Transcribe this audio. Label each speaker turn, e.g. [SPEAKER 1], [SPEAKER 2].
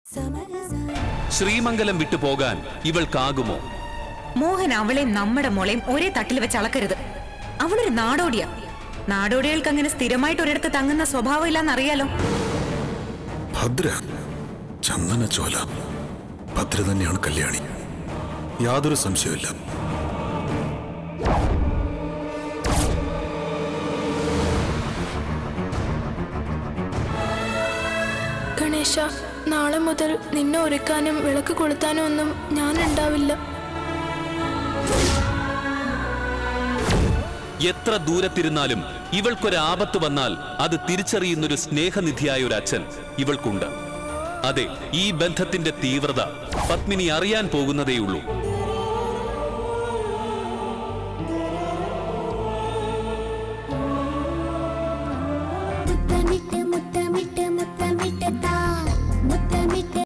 [SPEAKER 1] ശ്രീമംഗലം വിട്ടു പോകാൻ ഇവൾക്കാകുമോ
[SPEAKER 2] മോഹൻ അവളെയും നമ്മുടെ മോളെയും ഒരേ തട്ടിൽ വെച്ച് അളക്കരുത് അവളൊരു നാടോടിയാ നാടോടികൾക്ക് അങ്ങനെ സ്ഥിരമായിട്ട് ഒരിടത്ത് തങ്ങുന്ന സ്വഭാവം ഇല്ലാന്നറിയാലോ
[SPEAKER 3] ഭദ്ര ചന്ദന ചോല ഭദ്ര തന്നെയാണ് കല്യാണി യാതൊരു സംശയമില്ല
[SPEAKER 4] ഗണേശ നാളെ മുതൽ നിന്നെ ഒരുക്കാനും വിളക്ക് കൊളുത്താനും ഒന്നും ഞാൻ ഉണ്ടാവില്ല
[SPEAKER 1] എത്ര ദൂരത്തിരുന്നാലും ഇവൾക്കൊരാപത്ത് വന്നാൽ അത് തിരിച്ചറിയുന്നൊരു സ്നേഹനിധിയായ ഒരു അച്ഛൻ ഇവൾക്കുണ്ട് അതെ ഈ ബന്ധത്തിന്റെ തീവ്രത പത്മിനി അറിയാൻ പോകുന്നതേയുള്ളൂ